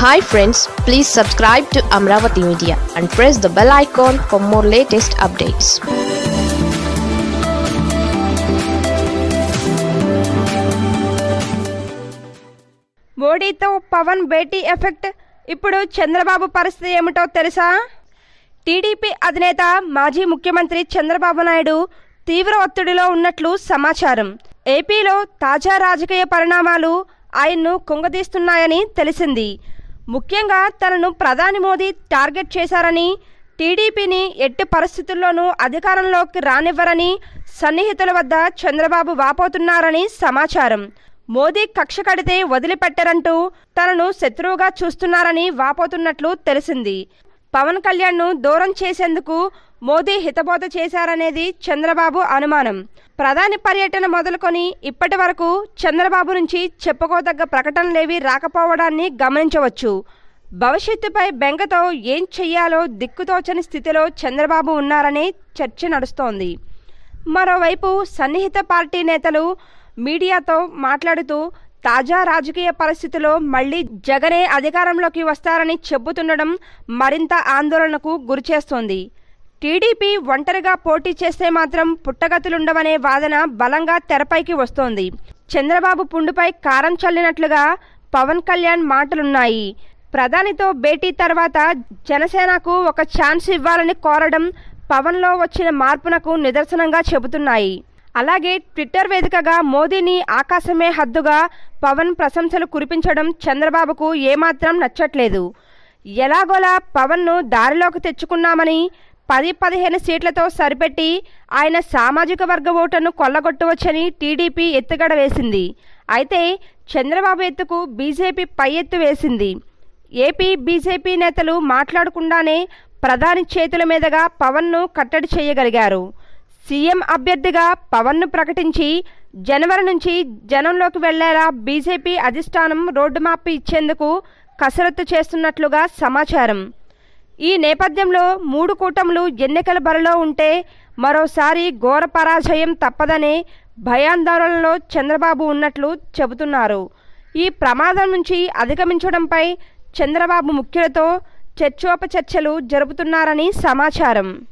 hi friends please subscribe to Amaravati media and press the bell icon for more latest updates మోడీతో పవన్ భేటీ effect ఇప్పుడు చంద్రబాబు పరిస్థితి ఏమిటో తెలుసా టీడీపీ అధినేత మాజీ ముఖ్యమంత్రి చంద్రబాబు నాయుడు తీవ్ర ఒత్తిడిలో ఉన్నట్లు సమాచారం ఏపీలో తాజా రాజకీయ పరిణామాలు ఆయన్ను కుంగదీస్తున్నాయని తెలిసింది ముఖ్యంగా తనను ప్రధాని మోదీ టార్గెట్ చేశారని టీడీపీని ఎట్టి పరిస్థితుల్లోనూ అధికారంలోకి రానివ్వరని సన్నిహితుల వద్ద చంద్రబాబు వాపోతున్నారని సమాచారం మోదీ కక్ష కడితే వదిలిపెట్టరంటూ తనను శత్రువుగా చూస్తున్నారని వాపోతున్నట్లు తెలిసింది పవన్ కళ్యాణ్ను దూరం చేసేందుకు మోదీ హితబోధ చేశారనేది చంద్రబాబు అనుమానం ప్రధాని పర్యటన మొదలుకొని ఇప్పటి వరకు చంద్రబాబు నుంచి చెప్పుకోదగ్గ ప్రకటనలేవి రాకపోవడాన్ని గమనించవచ్చు భవిష్యత్తుపై బెంగతో ఏం చెయ్యాలో దిక్కుతోచని స్థితిలో చంద్రబాబు ఉన్నారనే చర్చ నడుస్తోంది మరోవైపు సన్నిహిత పార్టీ నేతలు మీడియాతో మాట్లాడుతూ తాజా రాజకీయ పరిస్థితిలో మళ్లీ జగనే అధికారంలోకి వస్తారని చెబుతుండడం మరింత ఆందోళనకు గురిచేస్తోంది టీడీపీ ఒంటరిగా పోటీ చేస్తే మాత్రం పుట్టగతులుండవనే వాదన బలంగా తెరపైకి వస్తోంది చంద్రబాబు పుండుపై కారం చల్లినట్లుగా పవన్ కళ్యాణ్ మాటలున్నాయి ప్రధానితో భేటీ తర్వాత జనసేనకు ఒక ఛాన్స్ ఇవ్వాలని కోరడం పవన్లో వచ్చిన మార్పునకు నిదర్శనంగా చెబుతున్నాయి అలాగే ట్విట్టర్ వేదికగా మోదీని ఆకాశమే హద్దుగా పవన్ ప్రశంసలు కురిపించడం చంద్రబాబుకు ఏమాత్రం నచ్చట్లేదు ఎలాగోలా పవన్ను దారిలోకి తెచ్చుకున్నామని పది పదిహేను సీట్లతో సరిపెట్టి ఆయన సామాజిక వర్గ ఓటును కొల్లగొట్టవచ్చని టీడీపీ ఎత్తుగడ వేసింది అయితే చంద్రబాబు ఎత్తుకు బీజేపీ పై ఎత్తు వేసింది ఏపీ బీజేపీ నేతలు మాట్లాడకుండానే ప్రధాని చేతుల మీదుగా పవన్ను కట్టడి చేయగలిగారు సీఎం అభ్యర్థిగా పవన్ను ప్రకటించి జనవరి నుంచి జనంలోకి వెళ్లేలా బీజేపీ అధిష్టానం రోడ్డు మ్యాప్ ఇచ్చేందుకు కసరత్తు చేస్తున్నట్లుగా సమాచారం ఈ నేపథ్యంలో మూడు కూటములు ఎన్నికల బరిలో ఉంటే మరోసారి ఘోర పరాజయం తప్పదనే భయాందోళనలో చంద్రబాబు ఉన్నట్లు చెబుతున్నారు ఈ ప్రమాదం నుంచి అధిగమించడంపై చంద్రబాబు ముఖ్యులతో చర్చోపచర్చలు జరుపుతున్నారని సమాచారం